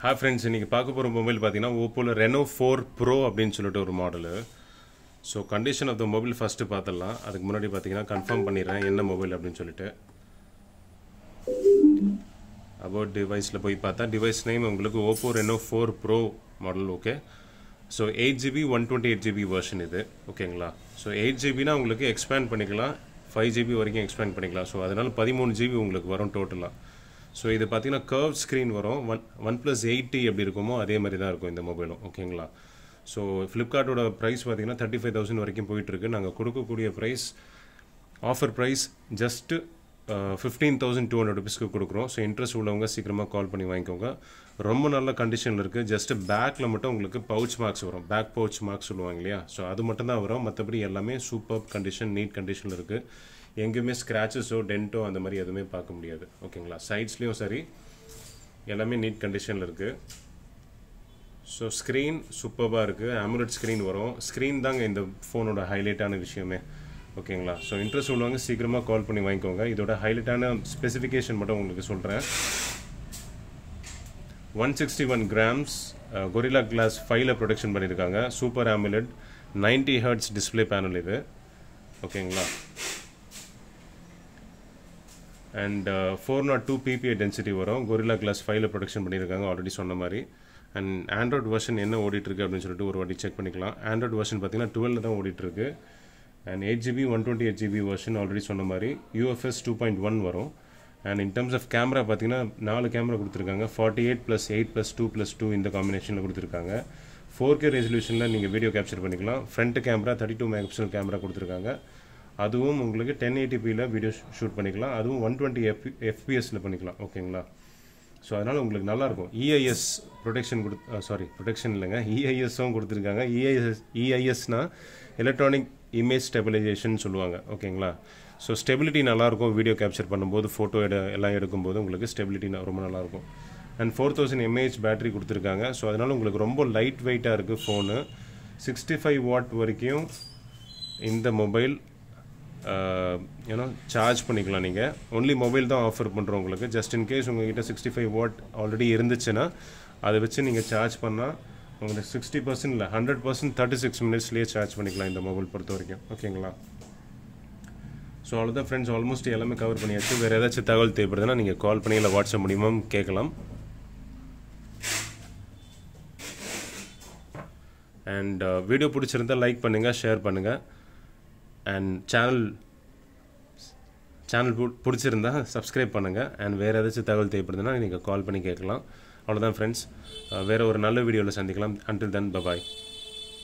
hi friends இன்றைக்கி பார்க்க போகிற மொபைல் பார்த்தீங்கன்னா ஓப்போவில் ரெனோ ஃபோர் ப்ரோ அப்படின்னு சொல்லிட்டு ஒரு model so condition of the mobile first பார்த்துடலாம் அதுக்கு முன்னாடி பார்த்தீங்கன்னா கன்ஃபார்ம் பண்ணிடுறேன் என்ன மொபைல் அப்படின்னு சொல்லிட்டு அபவுட் டிவைஸில் போய் பார்த்தா டிவைஸ் நேம் உங்களுக்கு Oppo Reno four pro model okay so eight GB one twenty eight GB version இது ஓகேங்களா ஸோ எயிட் ஜிபினா உங்களுக்கு எக்ஸ்பேண்ட் பண்ணிக்கலாம் ஃபைவ் ஜிபி வரைக்கும் எக்ஸ்பேண்ட் பண்ணிக்கலாம் ஸோ அதனால் பதிமூணு ஜிபி உங்களுக்கு வரும் டோட்டலாக ஸோ இது பார்த்தீங்கன்னா கர்வ் ஸ்க்ரீன் வரும் ஒன் ஒன் ப்ளஸ் எயிட்டி எப்படி இருக்குமோ அதே மாதிரி தான் இருக்கும் இந்த மொபைலும் ஓகேங்களா ஸோ ஃப்ளிப்கார்ட்டோட ப்ரைஸ் பார்த்தீங்கன்னா தேர்ட்டி ஃபைவ் தௌசண்ட் வரைக்கும் போயிட்டுருக்கு நாங்கள் கொடுக்கக்கூடிய price offer price just fifteen thousand two hundred ருபீஸ்க்கு கொடுக்குறோம் ஸோ இன்ட்ரெஸ்ட் உள்ளவங்க சீக்கிரமாக கால் பண்ணி வாங்கிக்கோங்க ரொம்ப நல்ல கண்டிஷனில் இருக்குது ஜஸ்ட்டு பேக்கில் மட்டும் உங்களுக்கு பவுச் மார்க்ஸ் வரும் பேக் பவுச் மார்க்ஸ் சொல்லுவாங்க இல்லையா ஸோ அது மட்டும் தான் வரும் மற்றபடி எல்லாமே சூப்பர் கண்டிஷன் நீட் கண்டிஷனில் இருக்குது எங்கேயுமே ஸ்க்ராச்சஸோ டென்ட்டோ அந்த மாதிரி எதுவுமே பார்க்க முடியாது ஓகேங்களா சைட்ஸ்லேயும் சரி எல்லாமே நீட் கண்டிஷனில் இருக்குது ஸோ ஸ்க்ரீன் சூப்பராக இருக்குது ஆமுலட் ஸ்க்ரீன் வரும் ஸ்க்ரீன் தாங்க இந்த ஃபோனோட ஹைலைட்டான விஷயமே ஓகேங்களா ஸோ இன்ட்ரெஸ்ட் உள்ளவங்க சீக்கிரமாக கால் பண்ணி வாங்கிக்கோங்க இதோட ஹைலைட்டான ஸ்பெசிஃபிகேஷன் மட்டும் உங்களுக்கு சொல்கிறேன் one sixty one grams Gorilla Glass ஃபைவ்ல ப்ரொடக்ஷன் பண்ணியிருக்காங்க super AMOLED ninety hertz display panel இது ஓகேங்களா and four nought two PPI density வரும் கொரிலா கிளாஸ் ஃபைவ்ல ப்ரொடக்ஷன் பண்ணியிருக்காங்க ஆல்ரெடி சொன்ன மாதிரி அண்ட் ஆண்ட்ராய்ட் வெர்ஷன் என்ன ஓடிட்டுருக்கு அப்படின்னு சொல்லிட்டு ஒரு வாட்டி செக் பண்ணிக்கலாம் ஆண்ட்ராய்ட் வெர்ஷன் பார்த்தீங்கன்னா டுவெல் தான் ஓடிட்டுருக்கு and eight GB one twenty eight GB version already சொன்ன மாதிரி யூஎஃப்எஸ் டூ பாயிண்ட் ஒன் வரும் and in terms of camera பார்த்தீங்கன்னா நாலு கேமரா கொடுத்துருக்காங்க forty eight plus eight plus two plus two இந்த காம்பினேஷனில் கொடுத்துருக்காங்க ஃபோர் கே ரெசல்யூஷனில் நீங்கள் வீடியோ கேப்சர் பண்ணிக்கலாம் front camera thirty two megapixel camera கொடுத்துருக்காங்க அதுவும் உங்களுக்கு டென் எயிட்டிபியில் வீடியோ ஷூட் பண்ணிக்கலாம் அதுவும் ஒன் டுவெண்ட்டி எஃப் எஃபிஎஸில் பண்ணிக்கலாம் ஓகேங்களா ஸோ அதனால் உங்களுக்கு நல்லாயிருக்கும் இஐஎஸ் ப்ரொடெக்ஷன் கொடு சாரி ப்ரொடெக்ஷன் இல்லைங்க இஐஎஸும் கொடுத்துருக்காங்க இஐஎஸ் இஐஎஸ்னா எலக்ட்ரானிக் இமேஜ் ஸ்டெபிலைசேஷன் சொல்லுவாங்க ஓகேங்களா ஸோ ஸ்டெபிலிட்டி நல்லாயிருக்கும் வீடியோ கேப்சர் பண்ணும்போது ஃபோட்டோ எட எல்லாம் எடுக்கும்போது உங்களுக்கு ஸ்டெபிலிட்டி ரொம்ப நல்லாயிருக்கும் and four thousand mAh battery கொடுத்துருக்காங்க ஸோ அதனால் உங்களுக்கு ரொம்ப லைட் வெயிட்டாக இருக்குது ஃபோனு சிக்ஸ்டி ஃபைவ் வாட் வரைக்கும் இந்த மொபைல் ஏன்னா சார்ஜ் பண்ணிக்கலாம் நீங்கள் ஒன்லி மொபைல் தான் ஆஃபர் பண்ணுறோம் உங்களுக்கு ஜஸ்ட் இன்கேஸ் உங்கள்கிட்ட சிக்ஸ்டி ஃபைவ் வாட் ஆல்ரெடி இருந்துச்சுன்னா அதை வச்சு நீங்கள் சார்ஜ் பண்ணால் உங்களுக்கு சிக்ஸ்டி பர்சன்ட் இல்லை ஹண்ட்ரட் பர்சன்ட் தேர்ட்டி சிக்ஸ் மினிட்ஸ்லேயே சார்ஜ் பண்ணிக்கலாம் இந்த மொபைல் பொறுத்த வரைக்கும் ஓகேங்களா ஸோ அவ்வளோதான் ஃப்ரெண்ட்ஸ் ஆல்மோஸ்ட் எல்லாமே கவர் பண்ணியாச்சு வேறு ஏதாச்சும் தகவல் தேவைப்படுதுன்னா நீங்கள் கால் பண்ணி இல்லை வாட்ஸ்அப் மூலியமா கேட்கலாம் அண்ட் வீடியோ பிடிச்சிருந்தால் லைக் பண்ணுங்கள் ஷேர் பண்ணுங்கள் அண்ட் சேனல் சேனல் பிடிச்சிருந்தா சப்ஸ்கிரைப் பண்ணுங்கள் அண்ட் வேறு ஏதாச்சும் தகவல் தேவைப்படுதுன்னா நீங்கள் கால் பண்ணி கேட்கலாம் அவ்வளோதான் ஃப்ரெண்ட்ஸ் வேறு ஒரு நல்ல வீடியோவில் சந்திக்கலாம் அன்டில் தென் பபாய்